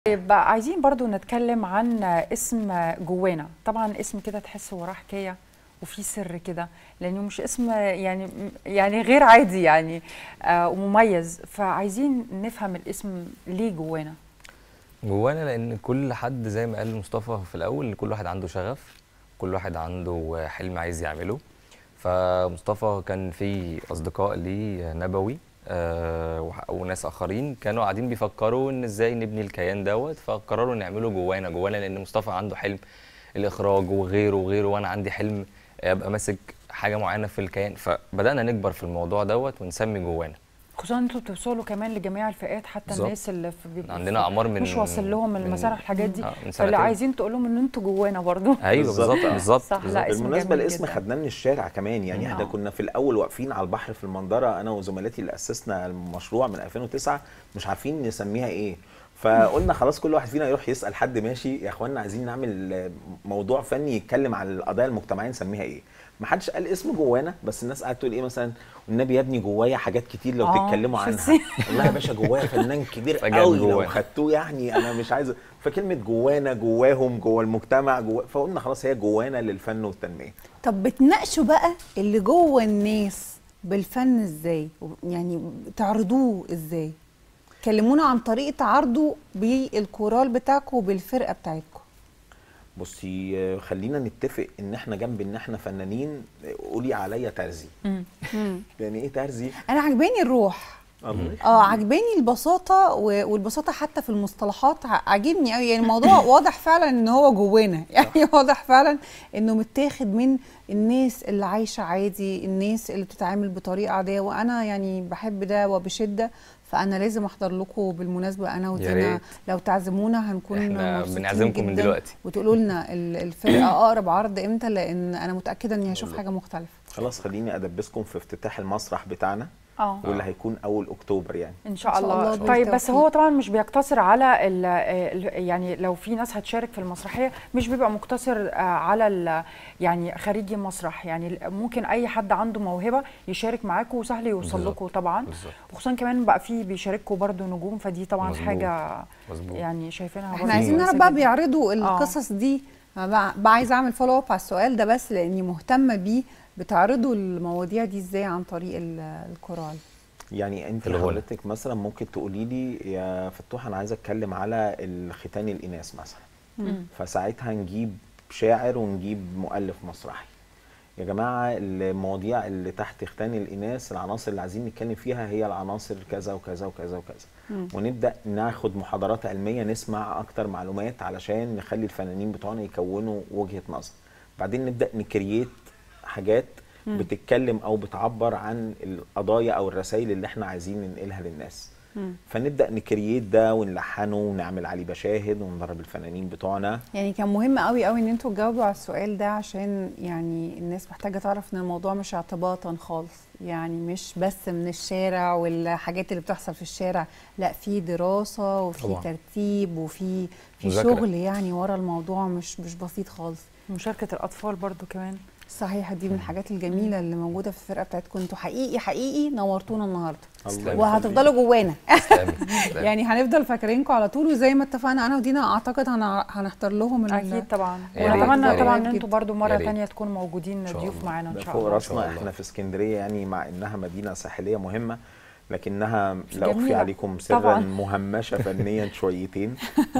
طيب عايزين برضو نتكلم عن اسم جوانا طبعا اسم كده تحس وراه حكايه وفي سر كده لانه مش اسم يعني يعني غير عادي يعني آه ومميز فعايزين نفهم الاسم ليه جوانا جوانا لان كل حد زي ما قال مصطفى في الاول ان كل واحد عنده شغف كل واحد عنده حلم عايز يعمله فمصطفى كان في اصدقاء ليه نبوي آه وح- وناس اخرين كانوا قاعدين بيفكروا ان ازاي نبني الكيان دوت فقرروا نعمله جوانا جوانا لان مصطفى عنده حلم الاخراج وغيره وغيره وانا عندي حلم ابقى ماسك حاجه معينه في الكيان فبدانا نكبر في الموضوع دوت ونسمي جوانا خصوصا انتوا بتوصلوا كمان لجميع الفئات حتى بالظبط. الناس اللي في بيبقوا عندنا في- اعمار من مش واصل لهم من- المسارح الحاجات دي آه، من فاللي سنتين. عايزين تقول لهم ان انتوا جوانا برضو ايوه بالظبط. بالظبط بالظبط صح، لا، بالظبط. اسم بالمناسبه جميل الاسم جدا. خدناه من الشارع كمان يعني احنا آه. كنا في الاول واقفين على البحر في المنظره انا وزملاتي اللي اسسنا المشروع من 2009 مش عارفين نسميها ايه فقلنا خلاص كل واحد فينا يروح يسال حد ماشي يا اخوانا عايزين نعمل موضوع فني يتكلم عن القضايا المجتمعيه نسميها ايه ما حدش قال اسم جوانا بس الناس قاعده تقول ايه مثلا والنبي يا ابني جوايا حاجات كتير لو آه، تتكلموا عنها شفتي؟ والله يا باشا جوايا فنان كبير فجأة قوي لو جوانا. خدتوه يعني انا مش عايز فكلمه جوانا جواهم جوا المجتمع جوا فقلنا خلاص هي جوانا للفن والتنميه طب بتناقشوا بقى اللي جوه الناس بالفن ازاي يعني تعرضوه ازاي كلمونا عن طريقه عرضه بالكورال بتاعكم وبالفرقه بتاعتكم بصي آه، خلينا نتفق ان احنا جنب ان احنا فنانين آه، قولي عليا ترزي يعني ايه ترزي انا عجباني الروح الله اه عجباني البساطه و- والبساطه حتى في المصطلحات ع- عاجبني قوي يعني الموضوع واضح فعلا ان هو جوانا يعني واضح فعلا انه متاخد من الناس اللي عايشه عادي الناس اللي بتتعامل بطريقه عاديه وانا يعني بحب ده وبشده فانا لازم احضر لكم بالمناسبه انا يا ودينا ريت. لو تعزمونا هنكون احنا مبسوطين بنعزمكم من جداً دلوقتي. وتقولوا لنا ال- الفرقه اقرب عرض امتى لان انا متاكده اني هشوف حاجه مختلفه خلاص خليني ادبسكم في افتتاح المسرح بتاعنا اه واللي هيكون اول اكتوبر يعني ان شاء إن شاء الله, الله طيب بس بالتوفيق. هو طبعا مش بيقتصر على ال ال يعني لو في ناس هتشارك في المسرحيه مش بيبقى مقتصر آه، على ال يعني خريجي مسرح يعني ممكن اي حد عنده موهبه يشارك معاكم وسهل يوصل بالظبط. لكم طبعا بالظبط. وخصوصا كمان بقى في بيشاركوا برضو نجوم فدي طبعا مظبوط. حاجه مظبوط. يعني شايفينها احنا برضو عايزين كويسة نعرف بقى جداً. بيعرضوا القصص دي أنا بقى, بقى عايزه اعمل فولو اب على السؤال ده بس لاني مهتمه بيه بتعرضوا المواضيع دي ازاي عن طريق ال- الكورال يعني انت الغنى. حضرتك مثلا ممكن تقولي لي يا فتوح انا عايز اتكلم على الختان الاناث مثلا مم. فساعتها نجيب شاعر ونجيب مؤلف مسرحي يا جماعه المواضيع اللي تحت ختان الاناث العناصر اللي عايزين نتكلم فيها هي العناصر كذا وكذا وكذا وكذا مم. ونبدا ناخد محاضرات علميه نسمع اكتر معلومات علشان نخلي الفنانين بتوعنا يكونوا وجهه نظر بعدين نبدا نكرييت حاجات بتتكلم او بتعبر عن القضايا او الرسائل اللي احنا عايزين ننقلها للناس مم. فنبدا نكرييت ده ونلحنه ونعمل عليه مشاهد وندرب الفنانين بتوعنا يعني كان مهم قوي قوي ان انتوا تجاوبوا على السؤال ده عشان يعني الناس محتاجه تعرف ان الموضوع مش اعتباطا خالص يعني مش بس من الشارع والحاجات اللي بتحصل في الشارع لا في دراسه وفي طبعاً. ترتيب وفي في مذاكرة. شغل يعني ورا الموضوع مش مش بسيط خالص مشاركه الاطفال برضو كمان صحيح دي من الحاجات الجميله اللي موجوده في الفرقه بتاعتكم انتوا حقيقي حقيقي نورتونا النهارده الله وهتفضلوا جوانا تسلمي تسلمي. يعني هنفضل فاكرينكم على طول وزي ما اتفقنا انا ودينا اعتقد هن- هنحضر لهم ال- اكيد طبعا يا ريت، ونتمنى يا ريت. طبعا ان انتوا برضو يا مره ريت. ثانيه تكونوا موجودين إن شاء ضيوف الله. معانا ان ده شاء فوق الله شاء راسنا الله. احنا في اسكندريه يعني مع انها مدينه ساحليه مهمه لكنها لا اخفي جميلة. عليكم سرا طبعاً. مهمشه فنيا شويتين